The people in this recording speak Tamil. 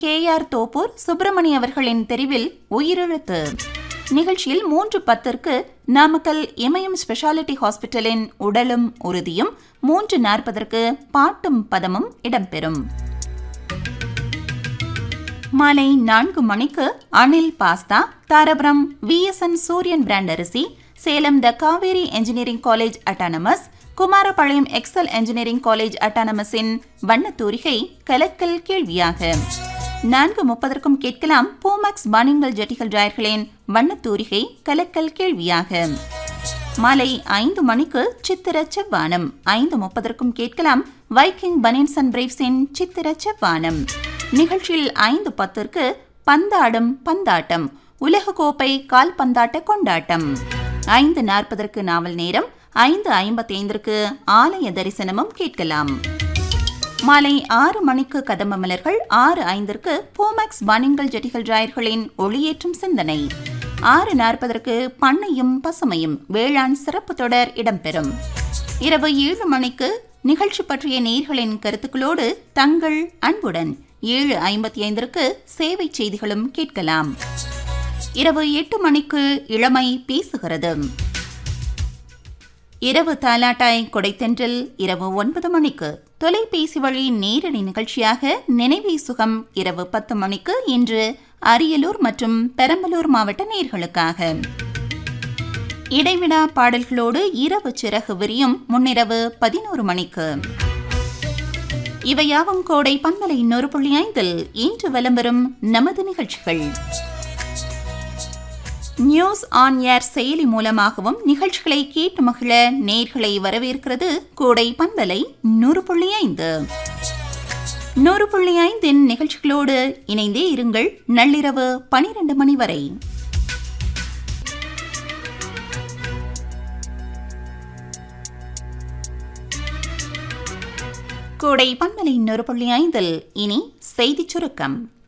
கே ஆர் தோப்பூர் சுப்பிரமணி அவர்களின் தெரிவில் உயிரிழப்பு நிகழ்ச்சியில் மூன்று பத்திற்கு நாமக்கல் இமயம் ஸ்பெஷாலிட்டி ஹாஸ்பிட்டலின் உடலும் உறுதியும் மூன்று நாற்பதற்கு பாட்டும் பதமும் இடம்பெறும் மாலை நான்கு மணிக்கு Anil pasta Dharapuram VSN Suriyan brand அரிசி Salem the Kaveri engineering college autonomous Kumarapalayam Excel engineering college அட்டானமஸின் வண்ணத்தூரிகை கலக்கல் கேள்வியாக நான்கு முப்பதற்கும் கேட்கலாம் பூமக்ஸ் பானிங்கள் ஜெட்டிகள் ஜாயர்களின் வண்ணத்தூரிகை கலக்கல் கேள்வியாக மாலை ஐந்து மணிக்கு சித்திர செவ்வானம் ஐந்து முப்பதற்கும் கேட்கலாம் வைக்கிங் பனின்ஸ் அண்ட் பிரேவ்ஸின் சித்திர செவ்வானம் நிகழ்ச்சியில் ஐந்து பத்திற்கு பந்தாடும் பந்தாட்டம் உலகக்கோப்பை கால்பந்தாட்ட கொண்டாட்டம் ஐந்து நாற்பதற்கு நாவல் நேரம் ஐந்து ஐம்பத்தி ஐந்திற்கு ஆலய தரிசனமும் கேட்கலாம் மாலை ஆறு மணிக்கு கதம்ப மலர்கள் ஆறு ஐந்திற்கு போமேக்ஸ் பானிங்கள் ஜெட்டிகள் ஜாயர்களின் ஒளியேற்றும் சிந்தனை ஆறு நாற்பதற்கு பண்ணையும் பசுமையும் வேளாண் சிறப்பு தொடர் இடம்பெறும் இரவு ஏழு மணிக்கு நிகழ்ச்சி பற்றிய நேர்களின் கருத்துக்களோடு தங்கள் அன்புடன் ஏழு ஐம்பத்தி ஐந்திற்கு சேவை செய்திகளும் கேட்கலாம் இரவு எட்டு மணிக்கு இளமை பேசுகிறது இரவு தாலாட்டாய் கொடைத்தென்றல் இரவு ஒன்பது மணிக்கு தொலைபேசி வழி நேரடி நிகழ்ச்சியாக நினைவே சுகம் இரவு பத்து மணிக்கு இன்று அரியலூர் மற்றும் பெரம்பலூர் மாவட்ட நேர்களுக்காக இடைவிடா பாடல்களோடு இரவு சிறகு விரியும் முன்னிரவு பதினோரு மணிக்கு இவையாவும் கோடை பன்மலை இன்னொரு புள்ளி ஐந்தில் இன்று விளம்பெறும் நமது நிகழ்ச்சிகள் நியூஸ் ஆன் ஏர் செயலி மூலமாகவும் நிகழ்ச்சிகளை கேட்டு மகிழ நேர்களை வரவேற்கிறது கோடை பண்பலை நூறு புள்ளி ஐந்து நூறு புள்ளி ஐந்தின் நிகழ்ச்சிகளோடு இணைந்தே இருங்கள் நள்ளிரவு பனிரெண்டு மணி வரை கோடை பண்பலை நூறு புள்ளி ஐந்தில் இனி செய்திச் சுருக்கம்